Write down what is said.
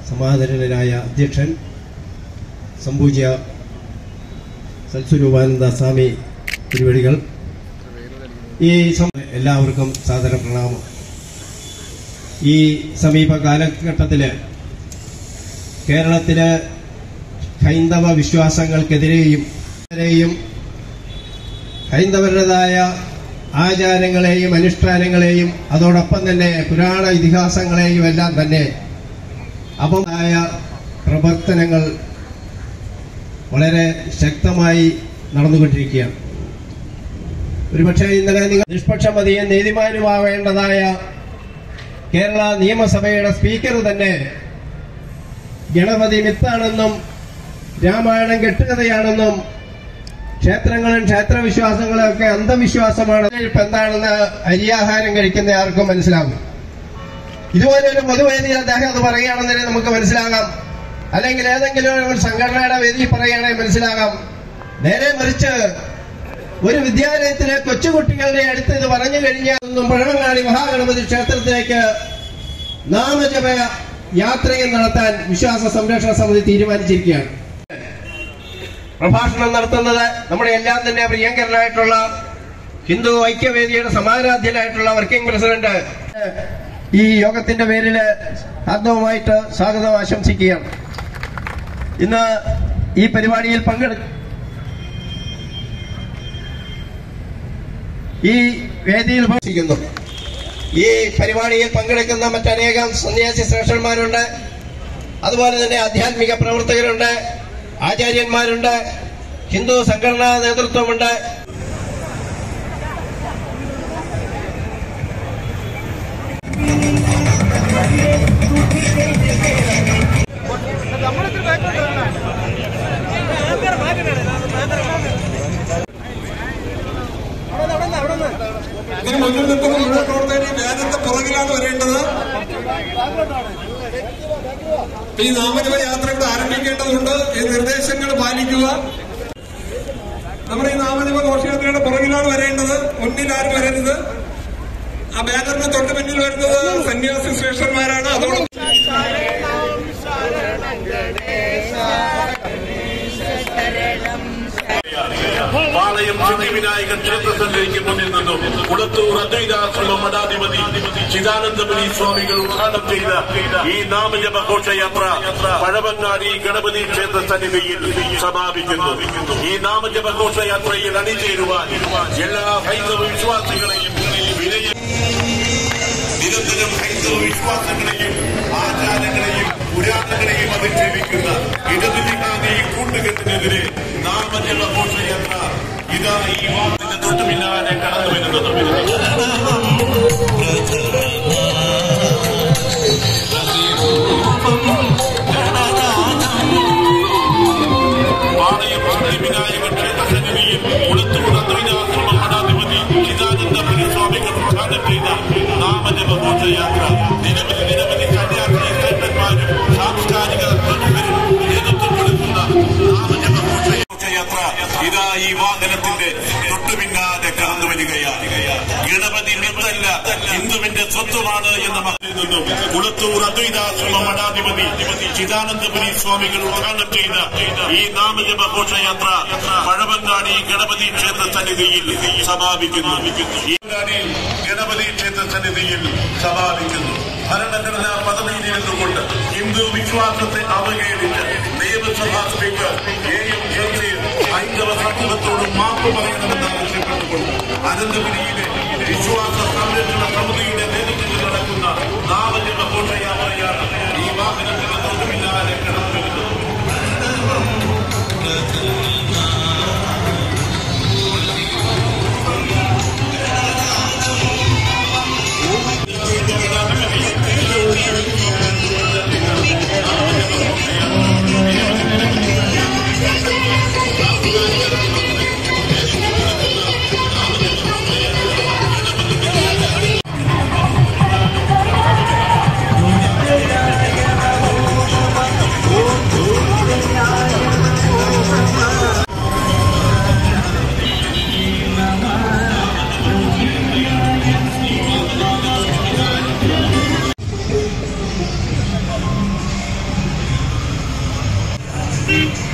സമാദരണനായ അധ്യക്ഷൻ സംപൂജ്യ സത്സ്വരൂപാനന്ദ സ്വാമി തിരുവടികൾ ഈ സമ- എല്ലാവർക്കും സാദര പ്രണാമം ഈ സമീപ കാലഘട്ടത്തില് കേരളത്തില് ഹൈന്ദവ വിശ്വാസങ്ങൾക്കെതിരെയും എതിരെയും ഹൈന്ദവരുടേതായ ആചാരങ്ങളെയും അനുഷ്ഠാനങ്ങളെയും അതോടൊപ്പം തന്നെ പുരാണ ഇതിഹാസങ്ങളെയും എല്ലാം തന്നെ അപമായ പ്രവർത്തനങ്ങൾ വളരെ ശക്തമായി നടന്നുകൊണ്ടിരിക്കുകയാണ് ഒരുപക്ഷെ ഇന്നലെ നിങ്ങൾ നിഷ്പക്ഷമതിയും നീതിമാനുമാവേണ്ടതായ കേരള നിയമസഭയുടെ സ്പീക്കർ തന്നെ ഗണപതി മിത്താണെന്നും രാമായണം കെട്ടുകഥയാണെന്നും ക്ഷേത്രങ്ങളും ക്ഷേത്രവിശ്വാസങ്ങളും ഒക്കെ അന്ധവിശ്വാസമാണ് ഇപ്പൊ എന്താണെന്ന് അരിയാഹാരം കഴിക്കുന്ന ആർക്കും മനസ്സിലാകും ഇതുപോലെ ഒരു പൊതുവേദിയിൽ അദ്ദേഹം അത് പറയുകയാണെന്നേ നമുക്ക് മനസ്സിലാകാം അല്ലെങ്കിൽ ഏതെങ്കിലും ഒരു സംഘടനയുടെ വേദിയിൽ പറയുകയാണെങ്കിൽ മനസ്സിലാകാം നേരെ മറിച്ച് ഒരു വിദ്യാലയത്തിലെ കൊച്ചുകുട്ടികളുടെ അടുത്ത് ഇത് പറഞ്ഞു കഴിഞ്ഞാൽ ഒന്നും പഴവങ്ങാടി മഹാഗണപതി ക്ഷേത്രത്തിലേക്ക് നാമജപ യാത്രയും നടത്താൻ വിശ്വാസ സംരക്ഷണ സമിതി തീരുമാനിച്ചിരിക്കുകയാണ് പ്രഭാഷണം നടത്തുന്നത് നമ്മുടെ എല്ലാം തന്നെ പ്രിയങ്കരനായിട്ടുള്ള ഹിന്ദു ഐക്യവേദിയുടെ സമാരാധ്യനായിട്ടുള്ള വർക്കിംഗ് പ്രസിഡന്റ് ഈ യോഗത്തിന്റെ പേരില് ആത്മവുമായിട്ട് സ്വാഗതം ആശംസിക്കുകയാണ് ഇന്ന് ഈ പരിപാടിയിൽ പങ്കെടു ഈ വേദിയിൽ പ്രവർത്തിക്കുന്നു ഈ പരിപാടിയിൽ പങ്കെടുക്കുന്ന മറ്റനേകം സന്യാസി ശ്രേഷ്ഠന്മാരുണ്ട് അതുപോലെ തന്നെ ആധ്യാത്മിക പ്രവർത്തകരുണ്ട് ആചാര്യന്മാരുണ്ട് ഹിന്ദു സംഘടനാ നേതൃത്വമുണ്ട് ഇതിന് മുന്നിൽ നിൽക്കുന്ന മുഴുവൻ പ്രവർത്തകർ ഈ വേദത്തെ പുറകിലാണ് വരേണ്ടത് ഈ നാമജപ യാത്ര ഇവിടെ ആരംഭിക്കേണ്ടതുണ്ട് ഈ നിർദ്ദേശങ്ങൾ പാലിക്കുക നമ്മുടെ ഈ നാമജപ ഘോഷയാത്രയുടെ പുറകിലാണ് വരേണ്ടത് മുന്നിൽ ആരും വരരുത് ആ ബാനറിന് തൊട്ട് പിന്നിൽ വരുന്നത് സന്യാസി ശ്രേഷ്ഠന്മാരാണ് അതോടൊപ്പം പാളയം സിദ്ധിവിനായകൻ ക്ഷേത്രസന്നിധിക്ക് മുന്നിൽ നിന്നും കുളത്തൂർ അദ്വൈതാശ്രമ മഠാധിപതി ചിദാനന്ദപുരി സ്വാമികൾ ഉദ്ഘാടനം ചെയ്ത ഈ നാമജപ ഘോഷയാത്ര പഴവങ്ങാടി ഗണപതി ക്ഷേത്ര സന്നിധിയിൽ സമാപിക്കുന്നു ഈ നാമജപ ഘോഷയാത്രയിൽ അണിചേരുവാൻ എല്ലാ ഹൈന്ദവ വിശ്വാസികളെയും വിനയ നിരന്തരം ഹൈന്ദവ വിശ്വാസങ്ങളെയും ആചാരങ്ങളെയും പുരാണങ്ങളെയും അധിക്ഷേപിക്കുന്ന ഇടതുലിഹാനെ കൂട്ടുകെട്ടിനെതിരെ നാമജപ ഘോഷയാത്ര ഇതാ ഈ വാദത്തിന്റെ തൊട്ടു പിന്നാലെ കടന്നു വരുന്നത് പാളയം വിനായകൻ ക്ഷേത്രസന്നിധിയിൽ ഉളുത്തൂർ അദ്വൈതാശ്രമ മഠാധിപതി ചിദാനന്ദപുരി സ്വാമികൾ ഉദ്ഘാടനം ചെയ്ത നാമജപ ഘോഷയാത്ര നിരവധി നിരവധി കന്യാസ്ത്രീ ശ്രേഷ്ഠന്മാരും സാംസ്കാരിക പ്രമുഖരും നേതൃത്വം കൊടുക്കുന്ന നാമജപ ഘോഷയാത്ര ഇതാ ഈ വാഹനത്തിന്റെ തൊട്ടു പിന്നാലെ കടന്നു വരികയാണ് ഗണപതി മിത്തല്ല ഹിന്ദുവിന്റെ സ്വത്വമാണ് എന്ന മഹലിൽ നിന്നും കുളത്തൂർ അദ്വൈതാശ്രമ മഠാധിപതി ചിദാനന്ദപുരി സ്വാമികൾ ഉദ്ഘാടനം ചെയ്ത ഈ നാമജപ ഘോഷയാത്ര പഴവങ്ങാടി ഗണപതി ക്ഷേത്ര സന്നിധിയിൽ സമാപിക്കുന്നു ഈ അങ്ങാടി ഗണപതി ക്ഷേത്ര സന്നിധിയിൽ സമാപിക്കുന്നു ഭരണഘടനാ പദവിയിൽ ഇരുന്നുകൊണ്ട് ഹിന്ദു വിശ്വാസത്തെ അവഹേളിച്ച് നിയമസഭാ സ്പീക്കർ എ എം ഷംസീർ ഹൈന്ദവ സമൂഹത്തോട് മാപ്പ് പറയണമെന്ന് ആവശ്യപ്പെട്ടുകൊണ്ട് അനന്തപുരിയിലെ വിശ്വാസ സംരക്ഷണ സമിതിയുടെ നേതൃത്വത്തിൽ നടക്കുന്ന നാമജപ ഘോഷയാത്രയാണ് ഈ വാഹനത്തിന് തൊട്ടു പിന്നാലെ കടന്നു വരുന്നത് ഈ Thank you.